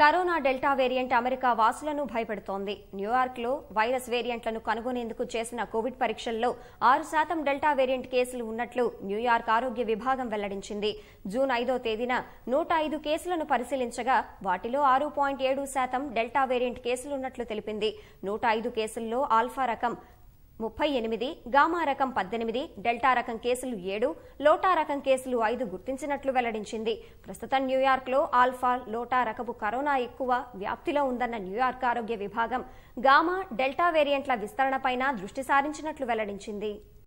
corona delta variant America వాసులను భయపెడుతోంది న్యూయార్క్లో వైరస్ వేరియంట్లను కనుగొనేందుకు చేసిన కోవిడ్ పరీక్షల్లో ఆరు శాతం డెల్టా వేరియంట్ కేసులు ఉన్నట్లు న్యూయార్క్ ఆరోగ్య విభాగం వెల్లడించింది జూన్ ఐదో తేదీన నూట ఐదు కేసులను పరిశీలించగా వాటిలో ఆరు పాయింట్ ఏడు శాతం డెల్టా వేరియంట్ కేసులున్నట్లు తెలిపింది నూట ఐదు కేసుల్లో ఆల్ఫా రకం ముప్పై ఎనిమిది గామా రకం పద్దెనిమిది డెల్టా రకం కేసులు ఏడు లోటా రకం కేసులు ఐదు గుర్తించినట్లు వెల్లడించింది ప్రస్తుతం న్యూయార్క్లో ఆల్ఫా లోటా రకపు కరోనా ఎక్కువ వ్యాప్తిలో ఉందన్న న్యూయార్క్ ఆరోగ్య విభాగం గామా డెల్టా వేరియంట్ల విస్తరణపైన దృష్టి సారించినట్లు వెల్లడించింది